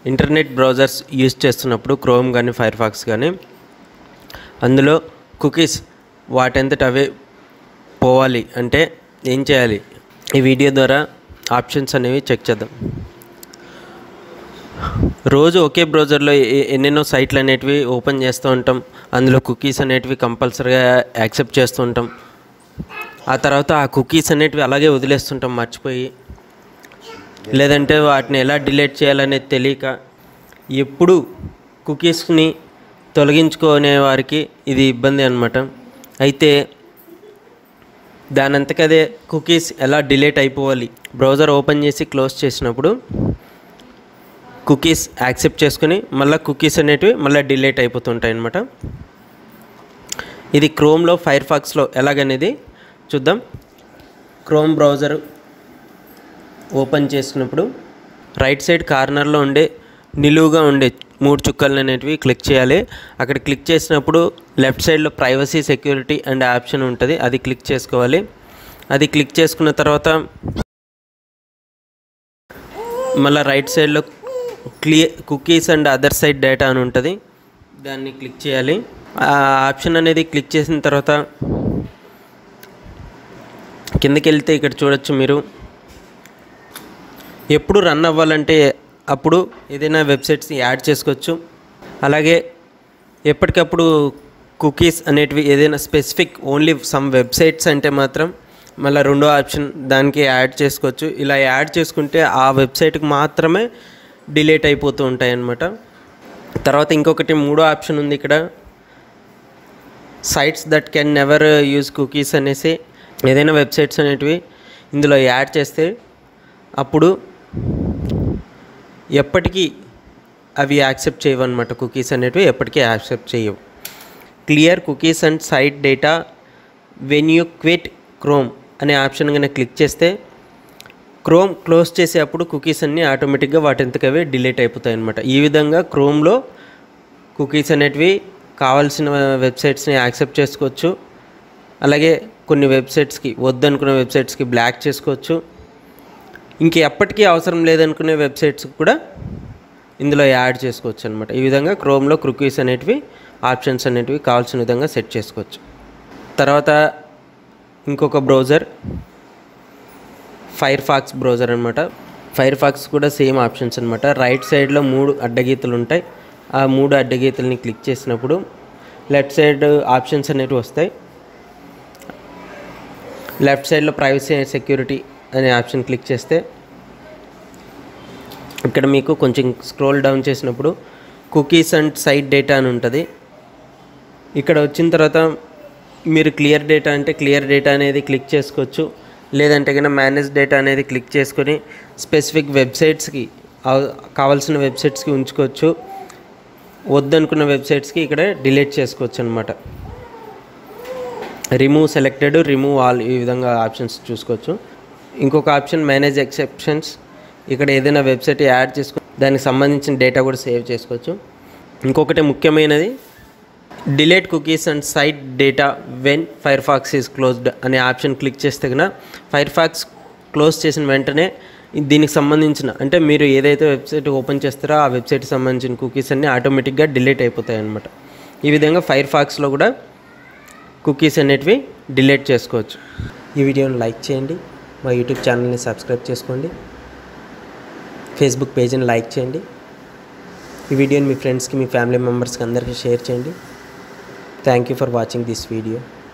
internet browsers use చేస్తున్నప్పుడు Chrome కానీ Firefox కానీ అందులో కుకీస్ వాటంతట అవే పోవాలి అంటే ఏం చేయాలి ఈ వీడియో ద్వారా ఆప్షన్స్ అనేవి చెక్ చేద్దాం రోజు ఒకే బ్రౌజర్లో ఎ- ఎన్నెన్నో సైట్లు అనేటివి ఓపెన్ చేస్తూ ఉంటాం అందులో కుకీస్ అనేటివి కంపల్సరీగా యాక్సెప్ట్ చేస్తూ ఉంటాం ఆ తర్వాత ఆ కుకీస్ అనేటివి అలాగే వదిలేస్తుంటాం మర్చిపోయి లేదంటే వాటిని ఎలా డిలీట్ చేయాలనేది తెలియక ఎప్పుడు కుకీస్ని తొలగించుకునే వారికి ఇది ఇబ్బంది అనమాట అయితే దానంతకదే కుకీస్ ఎలా డిలీట్ అయిపోవాలి బ్రౌజర్ ఓపెన్ చేసి క్లోజ్ చేసినప్పుడు కుకీస్ యాక్సెప్ట్ చేసుకుని మళ్ళీ కుకీస్ అనేటివి మళ్ళీ డిలీట్ అయిపోతుంటాయి అనమాట ఇది క్రోమ్లో ఫైర్ ఫాక్స్లో ఎలాగనేది చూద్దాం క్రోమ్ బ్రౌజర్ ఓపెన్ చేసుకున్నప్పుడు రైట్ సైడ్ కార్నర్లో ఉండే నిలువుగా ఉండే మూడు చుక్కలు అనేటివి క్లిక్ చేయాలి అక్కడ క్లిక్ చేసినప్పుడు లెఫ్ట్ సైడ్లో ప్రైవసీ సెక్యూరిటీ అండ్ ఆప్షన్ ఉంటుంది అది క్లిక్ చేసుకోవాలి అది క్లిక్ చేసుకున్న తర్వాత మళ్ళీ రైట్ సైడ్లో clear cookies and other site data అని ఉంటుంది దాన్ని క్లిక్ చేయాలి ఆ ఆప్షన్ అనేది క్లిక్ చేసిన తర్వాత కిందకి వెళ్తే ఇక్కడ చూడొచ్చు మీరు ఎప్పుడు రన్ అవ్వాలంటే అప్పుడు ఏదైనా వెబ్సైట్స్ యాడ్ చేసుకోవచ్చు అలాగే ఎప్పటికప్పుడు కుకీస్ అనేటివి ఏదైనా స్పెసిఫిక్ ఓన్లీ సమ్ వెబ్సైట్స్ అంటే మాత్రం మళ్ళీ రెండో ఆప్షన్ దానికి యాడ్ చేసుకోవచ్చు ఇలా యాడ్ చేసుకుంటే ఆ వెబ్సైట్కి మాత్రమే డిలీట్ అయిపోతూ ఉంటాయి అన్నమాట తర్వాత ఇంకొకటి మూడో ఆప్షన్ ఉంది ఇక్కడ sites that can never use cookies అనేసి ఏదైనా వెబ్సైట్స్ అనేటివి ఇందులో యాడ్ చేస్తే అప్పుడు ఎప్పటికీ అవి యాక్సెప్ట్ చేయవు అనమాట కుకీస్ అనేటివి ఎప్పటికీ యాక్సెప్ట్ చేయవు clear cookies and site data when you quit Chrome అనే ఆప్షన్ కనుక క్లిక్ చేస్తే క్రోమ్ క్లోజ్ చేసేటప్పుడు కుకీస్ అన్నీ ఆటోమేటిక్గా వాటింతకవే డిలీట్ అయిపోతాయి అనమాట ఈ విధంగా క్రోమ్లో కుకీస్ అనేటివి కావాల్సిన వెబ్సైట్స్ని యాక్సెప్ట్ చేసుకోవచ్చు అలాగే కొన్ని వెబ్సైట్స్కి వద్దనుకున్న వెబ్సైట్స్కి బ్లాక్ చేసుకోవచ్చు ఇంక ఎప్పటికీ అవసరం లేదనుకునే వెబ్సైట్స్ కూడా ఇందులో యాడ్ చేసుకోవచ్చు అనమాట ఈ విధంగా క్రోమ్లో కుకీస్ అనేటివి ఆప్షన్స్ అనేటివి కావాల్సిన విధంగా సెట్ చేసుకోవచ్చు తర్వాత ఇంకొక బ్రౌజర్ ఫైర్ ఫాక్స్ బ్రౌజర్ అనమాట ఫైర్ ఫాక్స్ కూడా సేమ్ ఆప్షన్స్ అనమాట రైట్ సైడ్లో మూడు అడ్డగీతలు ఉంటాయి ఆ మూడు అడ్డగీతల్ని క్లిక్ చేసినప్పుడు లెఫ్ట్ సైడ్ ఆప్షన్స్ అనేవి వస్తాయి లెఫ్ట్ సైడ్లో ప్రైవసీ అండ్ సెక్యూరిటీ అనే ఆప్షన్ క్లిక్ చేస్తే ఇక్కడ మీకు కొంచెం స్క్రోల్ డౌన్ చేసినప్పుడు కుకీస్ అండ్ సైట్ డేటా అని ఉంటుంది ఇక్కడ వచ్చిన తర్వాత మీరు క్లియర్ డేటా అంటే క్లియర్ డేటా అనేది క్లిక్ చేసుకోవచ్చు లేదంటే కనుక మేనేజ్ డేటా అనేది క్లిక్ చేసుకొని స్పెసిఫిక్ వెబ్సైట్స్కి అవ- కావాల్సిన వెబ్సైట్స్కి ఉంచుకోవచ్చు వద్దనుకున్న వెబ్సైట్స్కి ఇక్కడ డిలీట్ చేసుకోవచ్చు అనమాట రిమూవ్ సెలెక్టెడ్ రిమూవ్ ఆల్ ఈ విధంగా ఆప్షన్స్ చూసుకోవచ్చు ఇంకొక ఆప్షన్ మేనేజ్ ఎక్సెప్షన్స్ ఇక్కడ ఏదైనా వెబ్సైట్ యాడ్ చేసుకో దానికి సంబంధించిన డేటా కూడా సేవ్ చేసుకోవచ్చు ఇంకొకటి ముఖ్యమైనది delete cookies and site data when Firefox is closed అనే ఆప్షన్ క్లిక్ చేస్తే కనుక ఫైర్ ఫాక్స్ క్లోజ్ చేసిన వెంటనే దీనికి సంబంధించిన అంటే మీరు ఏదైతే వెబ్సైట్ ఓపెన్ చేస్తారో ఆ వెబ్సైట్కి సంబంధించిన కుకీస్ అన్నీ ఆటోమేటిక్గా డిలీట్ అయిపోతాయి అన్నమాట ఈ విధంగా ఫైర్ ఫాక్స్లో కూడా కుకీస్ అనేటివి డిలీట్ చేసుకోవచ్చు ఈ వీడియోని లైక్ చేయండి మా యూట్యూబ్ ఛానల్ని సబ్స్క్రైబ్ చేసుకోండి ఫేస్బుక్ పేజ్ని లైక్ చేయండి ఈ వీడియోని మీ ఫ్రెండ్స్కి మీ ఫ్యామిలీ మెంబర్స్కి అందరికీ షేర్ చేయండి thank you for watching this video